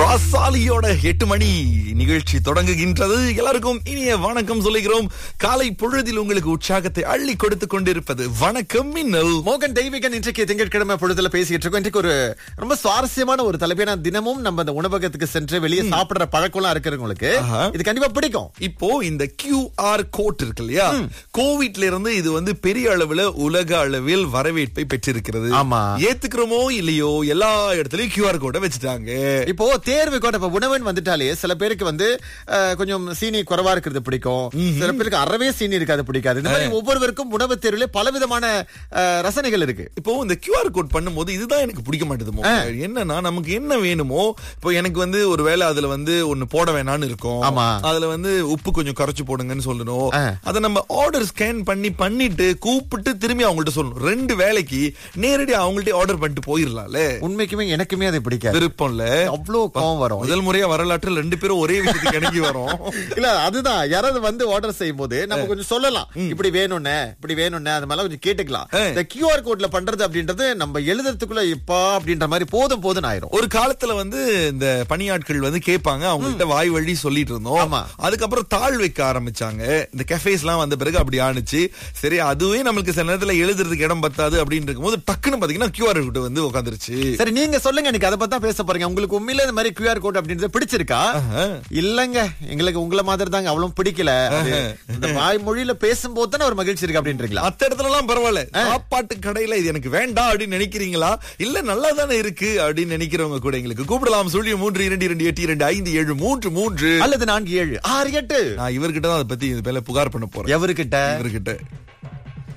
வாசாலியோட எட்டு மணி நிகழ்ச்சி தொடங்குகின்றது எல்லாருக்கும் இனிய வணக்கம் சொல்லுகிறோம் காலை பொழுதில் உங்களுக்கு உற்சாகத்தை அள்ளி கொடுத்து கொண்டிருப்பது வணக்கம் மின்னல் மோகன் தெய்வீகன் இன்றைக்கு திங்கட்கிழமை பொழுதுல பேசிட்டு இருக்கோம் இன்றைக்கு ஒரு ரொம்ப சுவாரஸ்யமான ஒரு தலைப்பு நான் தினமும் நம்ம அந்த உணவகத்துக்கு சென்று வெளியே சாப்பிடுற பழக்கம்லாம் இருக்கிறவங்களுக்கு ஆஹா. இது கண்டிப்பா பிடிக்கும் இப்போ இந்த QR கோட் இருக்கு இல்லையா கோவிட்ல இருந்து இது வந்து பெரிய அளவுல உலக அளவில் வரவேற்பை பெற்றிருக்கிறது ஆமா. ஏத்துக்கிறோமோ இல்லையோ எல்லா இடத்துலயும் QR கோட்டை வச்சுட்டாங்க இப்போ தேர்வு கூட இப்ப உணவுன்னு வந்துட்டாலே சில பேருக்கு வந்து அஹ், கொஞ்சம் சீனி குறைவா இருக்கிறது பிடிக்கும் சில பேருக்கு அறவே சீனி இருக்காது பிடிக்காது இந்த மாதிரி ஒவ்வொருவருக்கும் உணவு தேர்வுல பலவிதமான அஹ், ரசனைகள் இருக்கு இப்போ இந்த QR கோட் பண்ணும்போது இதுதான் எனக்கு பிடிக்க மாட்டேதுமோ என்னன்னா நமக்கு என்ன வேணுமோ இப்போ எனக்கு வந்து ஒரு வேளை அதுல வந்து ஒண்ணு போட வேணாம்னு இருக்கும் ஆமா. அதுல வந்து உப்பு கொஞ்சம் குறைச்சு போடுங்கன்னு சொல்லணும் ஆ. அதை நம்ம ஆர்டர் ஸ்கேன் பண்ணி பண்ணிட்டு கூப்பிட்டு திரும்பி அவங்கள்ட்ட சொல்லணும் ரெண்டு வேலைக்கு நேரடி அவங்கள்ட்ட ஆர்டர் பண்ணிட்டு போயிடலாம்ல உண்மைக்குமே எனக்குமே அது பிடிக்காது விருப்பம் இல்ல அவ்வளவு கோவம் வரும் முதல் முறையா வரலாற்றில் ரெண்டு பேரும் ஒரே விஷயத்துக்கு இணங்கி வரோம் இல்ல அதுதான் யாராவது வந்து ஆர்டர் செய்யும் போது நம்ம கொஞ்சம் சொல்லலாம் இப்படி வேணும்னு இப்படி வேணும்னு அது மாதிரி கொஞ்சம் கேட்டுக்கலாம் ஆ. இந்த கியூஆர் கோட்ல பண்றது அப்படின்றது நம்ம எழுதுறதுக்குள்ள இப்பா அப்படின்ற மாதிரி போதும் போதும் ஆயிரும் ஒரு காலத்துல வந்து இந்த பணியாட்கள் வந்து கேட்பாங்க அவங்கள்ட்ட வாய் வழி சொல்லிட்டு இருந்தோம் ஆமா. அதுக்கப்புறம் தாழ் வைக்க ஆரம்பிச்சாங்க இந்த கெஃபேஸ் எல்லாம் வந்த பிறகு அப்படி ஆணுச்சு சரி அதுவே நம்மளுக்கு சில நேரத்துல எழுதுறதுக்கு இடம் பத்தாது அப்படின்னு இருக்கும்போது டக்குன்னு பாத்தீங்கன்னா கியூஆர் கோட் வந்து உட்காந்துருச்சு சரி நீங்க சொல்லுங்க எனக்கு அதை பத்தி தான் பேச போறீங்க உங்களுக்கு உண்மையில இந்த மாதிரி கியூஆர் கோட் அப்படின்றது பிடிச்சிருக்கா இல்லங்க எங்களுக்கு உங்களை மாதிரி தாங்க அவ்வளவு பிடிக்கல அது இந்த வாய்மொழியில பேசும்போது தானே ஒரு மகிழ்ச்சி இருக்கு அப்படின்றீங்களா மத்த இடத்துல எல்லாம் பரவாயில்ல சாப்பாட்டு கடையில இது எனக்கு வேண்டாம் அப்படின்னு நினைக்கிறீங்களா இல்ல நல்லா தானே இருக்கு அப்படின்னு நினைக்கிறவங்க கூட எங்களுக்கு கூப்பிடலாம் சொல்லி மூன்று இரண்டு இரண்டு எட்டு இரண்டு ஐந்து ஏழு மூன்று மூன்று அல்லது நான்கு ஏழு ஆறு எட்டு நான் இவர்கிட்ட தான் அதை பத்தி இது மேல புகார் பண்ண போறேன் எவருக்கிட்ட இவர்கிட்ட